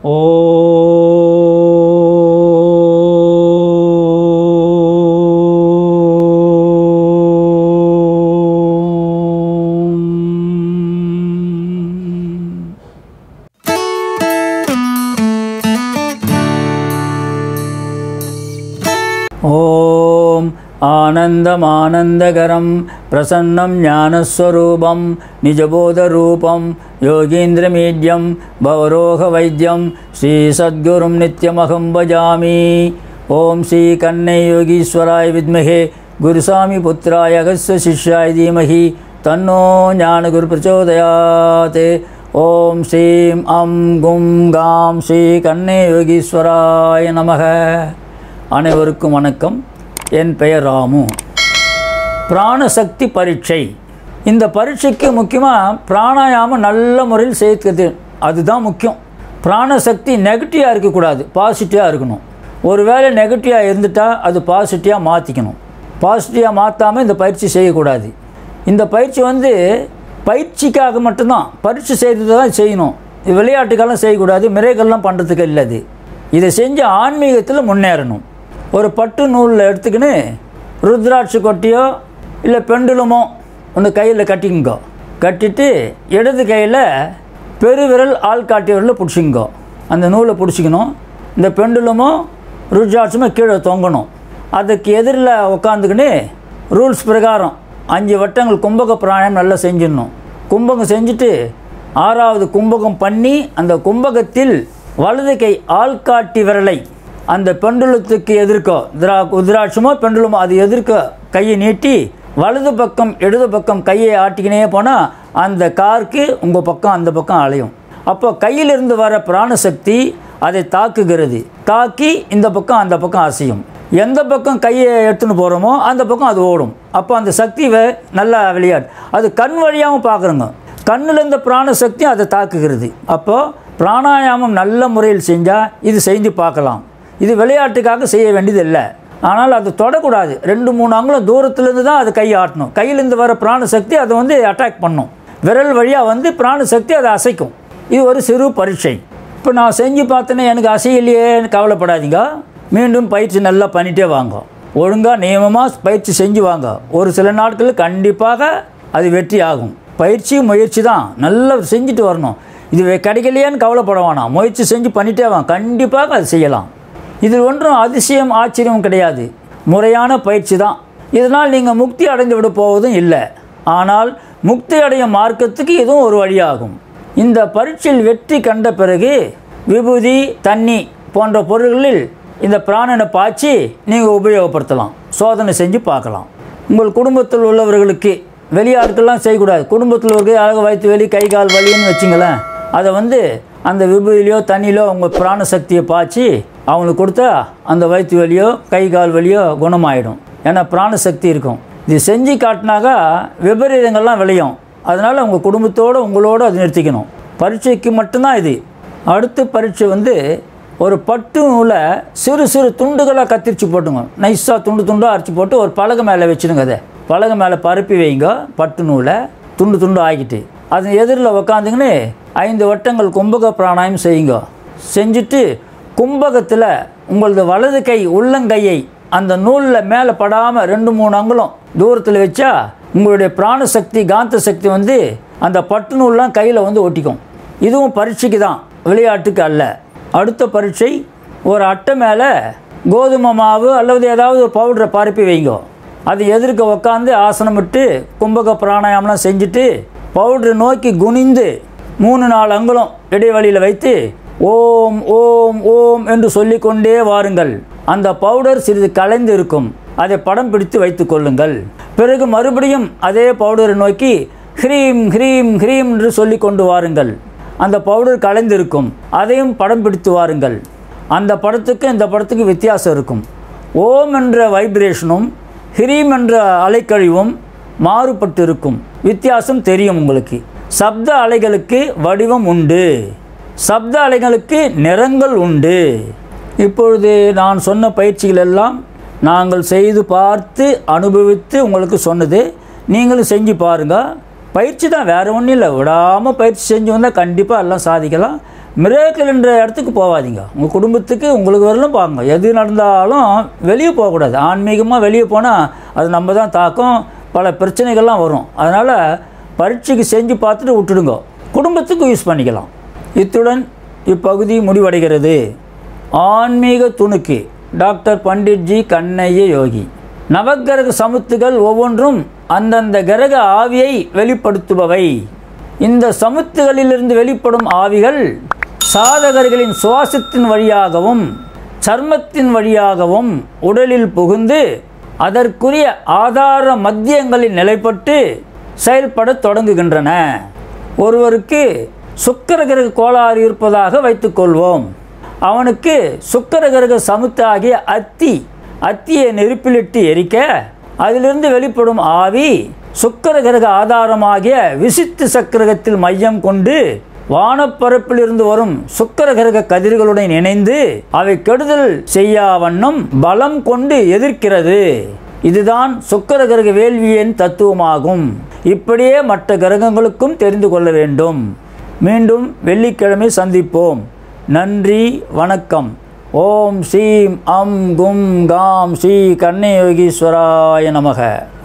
ஓம் ॐ आनन्दमानन्दकरं प्रसन्नं ज्ञानस्वरूपं निजबोधरूपं योगीन्द्रमीड्यं भवरोगवैद्यं श्रीसद्गुरुं नित्यमहं भजामि ॐ श्रीकन्नैयोगीश्वराय विद्महे गुरुस्वामिपुत्राय अगस्य शिष्याय धीमहि तन्नो ज्ञानगुरुप्रचोदयात् ॐ श्रीं अं गुं गां श्रीकन्नैयोगीश्वराय नमः அனைவருக்கும் வணக்கம் என் பெயர் ராமு பிராணசக்தி பரீட்சை இந்த பரீட்சைக்கு முக்கியமாக பிராணாயாமம் நல்ல முறையில் சேர்க்கிறது அதுதான் முக்கியம் பிராணசக்தி நெகட்டிவாக இருக்கக்கூடாது பாசிட்டிவாக இருக்கணும் ஒருவேளை நெகட்டிவாக இருந்துட்டால் அது பாசிட்டிவாக மாற்றிக்கணும் பாசிட்டிவாக மாற்றாமல் இந்த பயிற்சி செய்யக்கூடாது இந்த பயிற்சி வந்து பயிற்சிக்காக மட்டும்தான் பரீட்சை செய்கிறது தான் செய்யணும் இது விளையாட்டுக்கெல்லாம் செய்யக்கூடாது மிரைகள்லாம் பண்ணுறதுக்கு இல்லை அது இதை செஞ்சு ஆன்மீகத்தில் முன்னேறணும் ஒரு பட்டு நூலில் எடுத்துக்கின்னு ருத்ராட்சி கொட்டியோ இல்லை பெண்டுலமோ ஒன்று கையில் கட்டிங்கோ கட்டிட்டு இடது கையில் பெருவிரல் ஆள்காட்டி விரலில் பிடிச்சிங்கோ அந்த நூலை பிடிச்சிக்கணும் இந்த பெண்டுலமோ ருத்ராட்சமோ கீழே தொங்கணும் அதுக்கு எதிரில் உக்காந்துக்கின்னு ரூல்ஸ் பிரகாரம் அஞ்சு வட்டங்கள் கும்பக பிராணம் நல்லா செஞ்சிடணும் கும்பகம் செஞ்சுட்டு ஆறாவது கும்பகம் பண்ணி அந்த கும்பகத்தில் வலது கை ஆள்காட்டி விரலை அந்த பெண்டுலத்துக்கு எதிர்க்க திரா உதிராட்சமோ பெண்டுலமோ அது எதிர்க்க கையை நீட்டி வலது பக்கம் இடது பக்கம் கையை ஆட்டிக்கினே போனால் அந்த கார்க்கு உங்கள் பக்கம் அந்த பக்கம் அலையும் அப்போ கையிலிருந்து வர பிராணசக்தி அதை தாக்குகிறது தாக்கி இந்த பக்கம் அந்த பக்கம் அசையும் எந்த பக்கம் கையை எடுத்துன்னு போகிறோமோ அந்த பக்கம் அது ஓடும் அப்போ அந்த சக்தி வே- நல்லா விளையாடு அது கண் வழியாகவும் பார்க்குறோங்க கண்ணில் இருந்த பிராணசக்தி அதை தாக்குகிறது அப்போது பிராணாயாமம் நல்ல முறையில் செஞ்சால் இது செஞ்சு பார்க்கலாம் இது விளையாட்டுக்காக செய்ய வேண்டியது இல்லை ஆனால் அது தொடக்கூடாது ரெண்டு மூணு அங்குலம் தூரத்துலேருந்து தான் அது கை ஆட்டணும் கையிலேருந்து வர பிராணசக்தி அதை வந்து அட்டாக் பண்ணும் விரல் வழியாக வந்து பிராணசக்தி அதை அசைக்கும் இது ஒரு சிறு பரீட்சை இப்போ நான் செஞ்சு பார்த்தேனே எனக்கு அசையிலையேன்னு கவலைப்படாதீங்க மீண்டும் பயிற்சி நல்லா பண்ணிட்டே வாங்க ஒழுங்காக நியமமாக பயிற்சி செஞ்சு வாங்க ஒரு சில நாட்களில் கண்டிப்பாக அது வெற்றி ஆகும் பயிற்சி முயற்சி தான் நல்லா செஞ்சுட்டு வரணும் இது வே- கிடைக்கலையேன்னு கவலைப்பட வேணாம் முயற்சி செஞ்சு பண்ணிட்டே வாங்க கண்டிப்பாக அது செய்யலாம் இதில் ஒன்றும் அதிசயம் ஆச்சரியம் கிடையாது முறையான பயிற்சி தான் இதனால் நீங்கள் முக்தி அடைந்து விட போவதும் இல்லை ஆனால் முக்தி அடையும் மார்க்கத்துக்கு இதுவும் ஒரு வழியாகும் இந்த பரீட்சையில் வெற்றி கண்ட பிறகு விபூதி தண்ணி போன்ற பொருள்களில் இந்த பிராணனை பாய்ச்சி நீங்கள் உபயோகப்படுத்தலாம் சோதனை செஞ்சு பார்க்கலாம் உங்கள் குடும்பத்தில் உள்ளவர்களுக்கு வெளியாட்கள்லாம் செய்யக்கூடாது குடும்பத்தில் இருக்க அழகு வயிற்று வலி கை கால் வலின்னு வச்சுங்களேன் அதை வந்து அந்த விபூதியிலையோ தண்ணியிலோ உங்கள் பிராண சக்தியை பாய்ச்சி அவங்களுக்கு கொடுத்தா அந்த வயிற்று வலியோ கை கால் வலியோ குணமாயிடும் ஏன்னா பிராண சக்தி இருக்கும் இது செஞ்சு காட்டினாக்கா விபரீதங்கள்லாம் விளையும் அதனால் உங்கள் குடும்பத்தோடு உங்களோடு அது நிறுத்திக்கணும் பரீட்சைக்கு மட்டும்தான் இது அடுத்த பரீட்சை வந்து ஒரு பட்டு நூலை சிறு சிறு துண்டுகளாக கத்திரிச்சு போட்டுங்க நைஸாக துண்டு துண்டாக அரைச்சி போட்டு ஒரு பலகை மேலே வச்சுடுங்க அதை பலகை மேலே பரப்பி வைங்க பட்டு நூலை துண்டு துண்டு ஆக்கிட்டு அது எதிரில் உக்காந்துங்கன்னு ஐந்து வட்டங்கள் கும்பக பிராணாயம் செய்யுங்க செஞ்சுட்டு கும்பகத்தில் உங்களது வலது கை உள்ளங்கையை அந்த நூலில் மேலே படாமல் ரெண்டு மூணு அங்குலம் தூரத்தில் வச்சா உங்களுடைய பிராணசக்தி காந்த சக்தி வந்து அந்த பட்டு நூல்லாம் கையில் வந்து ஒட்டிக்கும் இதுவும் பரீட்சைக்கு தான் விளையாட்டுக்கு அல்ல அடுத்த பரீட்சை ஒரு அட்டை மேலே கோதுமை மாவு அல்லது ஏதாவது ஒரு பவுடரை பரப்பி வைங்க அது எதிர்க்க உக்காந்து ஆசனமிட்டு கும்பக பிராணாயாமம்லாம் செஞ்சுட்டு பவுடரை நோக்கி குனிந்து மூணு நாலு அங்குலம் இடைவெளியில் வைத்து ஓம் ஓம் ஓம் என்று சொல்லிக்கொண்டே வாருங்கள் அந்த பவுடர் சிறிது கலைந்து இருக்கும் அதை படம் பிடித்து வைத்துக் கொள்ளுங்கள் பிறகு மறுபடியும் அதே பவுடரை நோக்கி ஹ்ரீம் ஹ்ரீம் ஹ்ரீம் என்று சொல்லிக் கொண்டு வாருங்கள் அந்த பவுடர் கலைந்திருக்கும் அதையும் படம் பிடித்து வாருங்கள் அந்த படத்துக்கு இந்த படத்துக்கு வித்தியாசம் இருக்கும் ஓம் என்ற வைப்ரேஷனும் ஹிரீம் என்ற அலைக்கழிவும் மாறுபட்டு இருக்கும் வித்தியாசம் தெரியும் உங்களுக்கு சப்த அலைகளுக்கு வடிவம் உண்டு சப்த அலைகளுக்கு நிறங்கள் உண்டு இப்பொழுது நான் சொன்ன பயிற்சிகள் எல்லாம் நாங்கள் செய்து பார்த்து அனுபவித்து உங்களுக்கு சொன்னது நீங்களும் செஞ்சு பாருங்கள் பயிற்சி தான் வேறு ஒன்றும் இல்லை விடாமல் பயிற்சி செஞ்சு வந்தால் கண்டிப்பாக எல்லாம் சாதிக்கலாம் மிரேக்கல் என்ற இடத்துக்கு போகாதீங்க உங்கள் குடும்பத்துக்கு உங்களுக்கு வரலும் பாருங்க எது நடந்தாலும் வெளியே போகக்கூடாது ஆன்மீகமாக வெளியே போனால் அது நம்ம தான் தாக்கம் பல பிரச்சனைகள்லாம் வரும் அதனால் பரீட்சைக்கு செஞ்சு பார்த்துட்டு விட்டுடுங்க குடும்பத்துக்கு யூஸ் பண்ணிக்கலாம் இத்துடன் இப்பகுதி முடிவடைகிறது ஆன்மீக துணுக்கு டாக்டர் பண்டிட்ஜி கண்ணைய யோகி நவக்கிரக சமுத்துகள் ஒவ்வொன்றும் அந்தந்த கிரக ஆவியை வெளிப்படுத்துபவை இந்த சமுத்துகளிலிருந்து வெளிப்படும் ஆவிகள் சாதகர்களின் சுவாசத்தின் வழியாகவும் சர்மத்தின் வழியாகவும் உடலில் புகுந்து அதற்குரிய ஆதார மத்தியங்களில் நிலைப்பட்டு செயல்படத் தொடங்குகின்றன ஒருவருக்கு சுக்கிர கிரக கோளாறு இருப்பதாக வைத்துக்கொள்வோம் அவனுக்கு சுக்கிர கிரக சமுத்து ஆகிய அத்தி அத்தியை நெருப்பிலிட்டு எரிக்க அதிலிருந்து வெளிப்படும் ஆவி சுக்கிர கிரக ஆதாரமாகிய விசித்து சக்கிரகத்தில் மையம் கொண்டு வானப்பரப்பிலிருந்து வரும் சுக்கிர கிரக கதிர்களுடன் இணைந்து அவை கெடுதல் செய்யா வண்ணம் பலம் கொண்டு எதிர்க்கிறது இதுதான் சுக்கிர கிரக வேள்வியின் தத்துவமாகும் இப்படியே மற்ற கிரகங்களுக்கும் தெரிந்து கொள்ள வேண்டும் மீண்டும் வெள்ளிக்கிழமை சந்திப்போம் நன்றி வணக்கம் ஓம் ஸ்ரீம் அம் கும் காம் ஸ்ரீ கண்ணயோகீஸ்வராய நமக